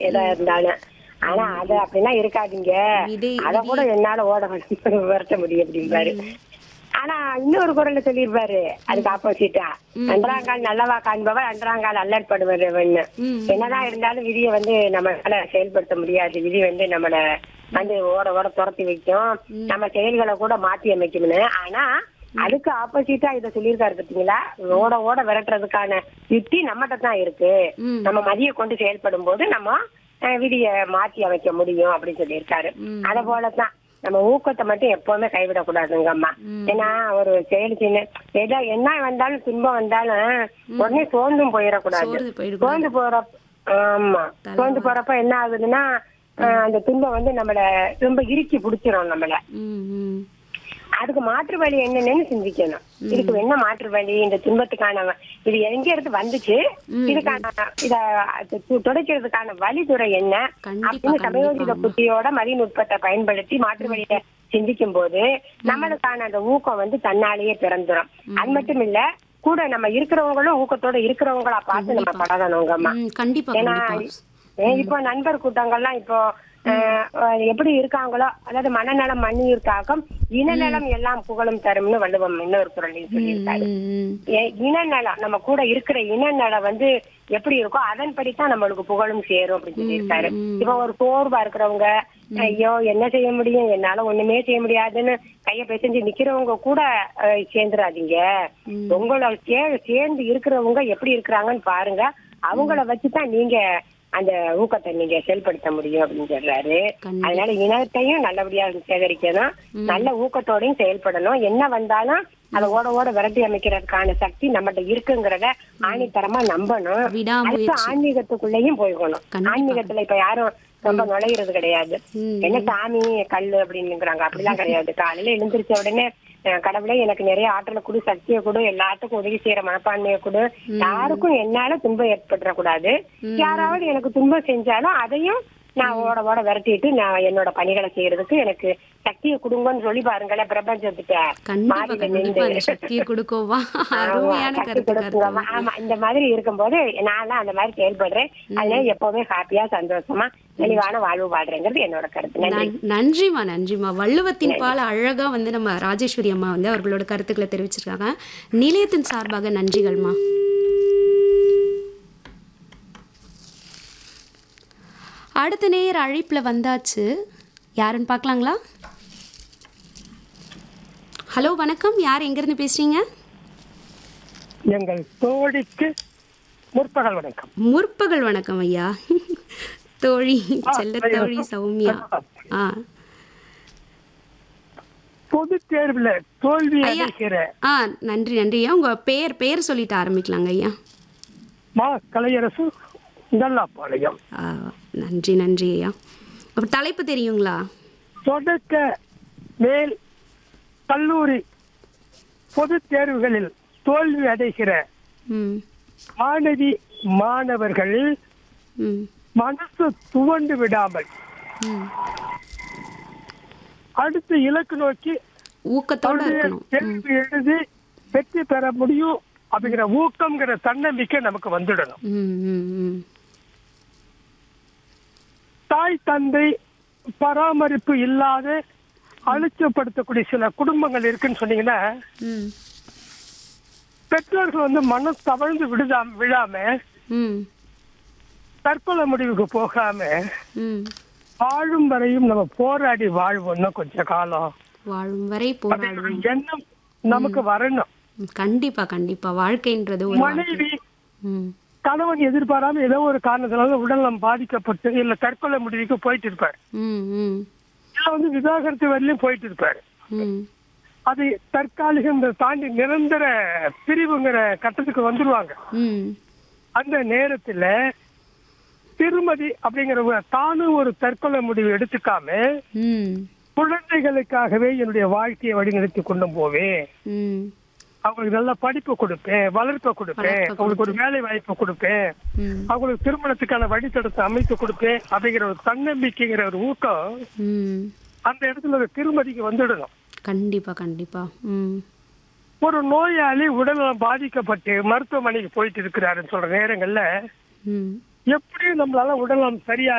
எதா இருந்தாலும் ஆனா அது அப்படிலாம் இருக்காதீங்க விதை அத கூட என்னால ஓட விரட்ட முடியும் அப்படிம்பாரு ஆனா இன்னொரு குரல்ல சொல்லியிருப்பாரு அதுக்கு ஆப்போசிட்டா அன்றாங்கால் நல்லவா காண்பவர் அன்றாங்கால் அல்லற்படுவதுன்னு என்னதான் இருந்தாலும் விதியை வந்து நம்மளால செயல்படுத்த முடியாது விதி வந்து நம்மள வந்து ஓட ஓட துரத்தி வைக்கும் நம்ம செயல்களை கூட மாத்தி அமைக்கும்னு ஆனா அதுக்கு ஆப்போசிட்டா இத சொல்லியிருக்காரு பாத்தீங்களா ஓட ஓட விரட்டுறதுக்கான யுக்தி நம்மகிட்ட தான் இருக்கு ம். நம்ம மதிய கொண்டு செயல்படும் போது நம்ம அஹ், விதிய மாத்தி அமைக்க முடியும் அப்படின்னு சொல்லியிருக்காரு அத போலதான் நம்ம ஊக்கத்தை மட்டும் எப்பவுமே கைவிடக்கூடாதுங்க அம்மா ஏன்னா ஒரு செயல் சின்ன ஏதோ என்ன வந்தாலும் துன்பம் வந்தாலும் உடனே சோர்ந்தும் போயிடக்கூடாது சோர்ந்து போயிடக்கூடாது. சோர்ந்து போறப்ப ஆமா சோர்ந்து போறப்ப என்ன ஆகுதுன்னா அஹ், அந்த துன்பம் வந்து நம்மள ரொம்ப இறுக்கி பிடிச்சிரும் நம்மள ம் ம் அதுக்கு மாற்று வழி என்னன்னு சிந்திக்கணும் இதுக்கு என்ன மாற்று வழி இந்த துன்பத்துக்கான வ- இது எங்க இருந்து வந்துச்சு இதுக்கான இத து- துடைக்கிறதுக்கான வழித்துறை என்ன கண்டிப்பா, அப்படின்னு சமயோஜித கண்டிப்பா. புத்தியோட மதிநுட்பத்தை பயன்படுத்தி மாற்று வழியை சிந்திக்கும் போது நம்மளுக்கான அந்த ஊக்கம் வந்து தன்னாலேயே பிறந்துரும் அது மட்டும் இல்ல கூட நம்ம இருக்கிறவங்களும் ஊக்கத்தோட இருக்கிறவங்களா பார்த்து நம்ம பழகணுங்கம்மா ம் கண்டிப்பா ஏன்னா கண்டிப்பா ஏ, இப்போ நண்பர் கூட்டங்கள்லாம் இப்போ அஹ், அஹ், எப்படி இருக்காங்களோ அதாவது மனநலம் மண்ணுயிர் காக்கம் இனநலம் எல்லாம் புகழும் தரும்னு வள்ளுவம் இன்னொரு குரலையும் சொல்லியிருக்காரு ம், ம். ஏ- இனநலம் நம்ம கூட இருக்கிற இனநலம் வந்து எப்படி இருக்கோ அதன்படித்தான் நம்மளுக்கு புகழும் சேரும் அப்படின்னு சொல்லியிருக்காரு இப்ப ஒரு சோர்வா இருக்கிறவங்க ஐயோ என்ன செய்ய முடியும் என்னால ஒண்ணுமே செய்ய முடியாதுன்னு கைய பிசைஞ்சு நிக்கிறவங்க கூட அஹ், சேர்ந்துடாதீங்க உங்களை சே- சேர்ந்து இருக்கிறவங்க எப்படி இருக்கிறாங்கன்னு பாருங்க அவங்கள வச்சுதான் நீங்க அந்த ஊக்கத்தை நீங்க செயல்படுத்த முடியும் அப்படின்னு சொல்றாரு கண்டிப்பா. அதனால இனத்தையும் நல்லபடியா சேகரிக்கணும் நல்ல ஊக்கத்தோடையும் செயல்படணும் என்ன வந்தாலும் அதை ஓட ஓட விரட்டி அமைக்கிறதுக்கான சக்தி நம்மகிட்ட இருக்குங்கிறத ஆணித்தரமா நம்பணும் விடாமுயற்சி. அடுத்து ஆன்மீகத்துக்குள்ளேயும் போய்க்கணும் கண்டிப்பா. ஆன்மீகத்துல இப்ப யாரும் ரொம்ப நுழையிறது கிடையாது ம். என்ன சாமி கல்லு அப்படின்னுங்கிறாங்க அப்படிலாம் கிடையாது காலையில எழுந்திரிச்ச உடனே அஹ், கடவுளே எனக்கு நிறைய ஆற்றலை கொடு சக்தியை கொடு எல்லாத்துக்கும் உதவி செய்யற மனப்பான்மையை கொடு யாருக்கும் என்னால துன்பம் ஏற்பட்டுறக்கூடாது யாராவது எனக்கு துன்பம் செஞ்சாலும் அதையும் நான் ஓட ஓட விரட்டிட்டு நான் என்னோட பணிகளை செய்யறதுக்கு எனக்கு சக்தியை கொடுங்கன்னு சொல்லி பாருங்களேன் பிரபஞ்சத்துக்கு கண்டிப்பா மாறில கண்டிப்பா அந்த நின்று. சக்தியை கொடுக்கோவா ஆமா, அருமையான சக்தி கருத்து கொடுக்குங்கம்மா. கருத்து ஆமா இந்த மாதிரி இருக்கும்போது நான்லாம் அந்த மாதிரி செயல்படுறேன் அதனால எப்பவுமே ஹாப்பியா சந்தோஷமா தெளிவான வாழ்வு வாழ்றேங்கிறது என்னோட கருத்து நன்றி நன்- நன்றிம்மா நன்றிம்மா வள்ளுவத்தின் பால் அழகா வந்து நம்ம ராஜேஸ்வரி அம்மா வந்து அவர்களோட கருத்துக்களை தெரிவிச்சிருக்காங்க நிலையத்தின் சார்பாக நன்றிகள்மா அடுத்த நேர் அழைப்பில் வந்தாச்சு யாருன்னு பார்க்கலாங்களா ஹலோ வணக்கம் யார் எங்கேருந்து பேசுறீங்க எங்கள் தோழிக்கு முற்பகல் வணக்கம் முற்பகல் வணக்கம் ஐயா தோழி செல்ல தோழி சௌமியா ஆ பொது தேர்வுல தோல்வி ஐயா. அடைகிற ஆ நன்றி நன்றி ஐயா உங்க பேர் பேர் சொல்லிட்டு ஆரம்பிக்கலாங்க ஐயா மா கலையரசு நல்லாப்பாளையம் ஆ, நன்றி நன்றி ஐயா அப்ப தலைப்பு தெரியுங்களா தொடக்க மேல் கல்லூரி பொது தேர்வுகளில் தோல்வி அடைகிற ம் மாணவி மாணவர்கள் ம் மனசு துவண்டு விடாமல் ம் அடுத்த இலக்கு நோக்கி ஊக்கத்தோட தன்னுடைய இருக்கணும் தேர்வு எழுதி வெற்றி பெற முடியும் அப்படிங்கிற ஊக்கம்ங்கிற தன்னம்பிக்கை நமக்கு வந்துடணும் ம் ம் ம் தாய் தந்தை பராமரிப்பு இல்லாத அலட்சியப்படுத்தக்கூடிய சில குடும்பங்கள் இருக்குன்னு சொன்னீங்கன்னா ம் பெற்றோர்கள் வந்து மனம் தவழ்ந்து விடுதாம விழாம ம் தற்கொலை முடிவுக்கு போகாம ம் வாழும் வரையும் நம்ம போராடி வாழ்வோம் இன்னும் கொஞ்ச காலம் வாழும் வரை அப்படிங்கிற போராடுவோம் எண்ணம் நமக்கு வரணும் ம், கண்டிப்பா கண்டிப்பா வாழ்க்கைன்றது ஒரு வாழ்க்கை மனைவி ம் கணவன் எதிர்பாராம ஏதோ ஒரு காரணத்தினால உடல்நலம் பாதிக்கப்பட்டு இல்ல தற்கொலை முடிவுக்கு போயிட்டு இருப்பாரு ம் ம் இல்ல வந்து விவாகரத்து வரையிலும் போயிட்டு இருப்பாரு ம் அது தற்காலிகம் தாண்டி நிரந்தர பிரிவுங்கிற கட்டத்துக்கு வந்துருவாங்க ம் அந்த நேரத்துல திருமதி அப்படிங்கிறவங்க தானும் ஒரு தற்கொலை முடிவு எடுத்துக்காம ம் குழந்தைகளுக்காகவே என்னுடைய வாழ்க்கையை வழிநடத்தி கொண்டு போவேன் ம் அவங்களுக்கு நல்ல படிப்பு கொடுப்பேன் வளர்ப்பை கொடுப்பேன் வளர்ப்பை அவங்களுக்கு ஒரு வேலை வாய்ப்பு கொடுப்பேன் ம் அவங்களுக்கு திருமணத்துக்கான வழித்தடத்தை அமைத்து கொடுப்பேன் அப்படிங்கிற ஒரு தன்னம்பிக்கைங்கிற ஒரு ஊக்கம் ம் அந்த இடத்துல ஒரு திருமதிக்கு வந்துடணும் கண்டிப்பா கண்டிப்பா ம் ஒரு நோயாளி உடல்நலம் பாதிக்கப்பட்டு மருத்துவமனைக்கு போயிட்டு இருக்கிறாருன்னு சொல்ற நேரங்கள்ல ம் எப்படியும் நம்மளால உடல்நலம் சரியா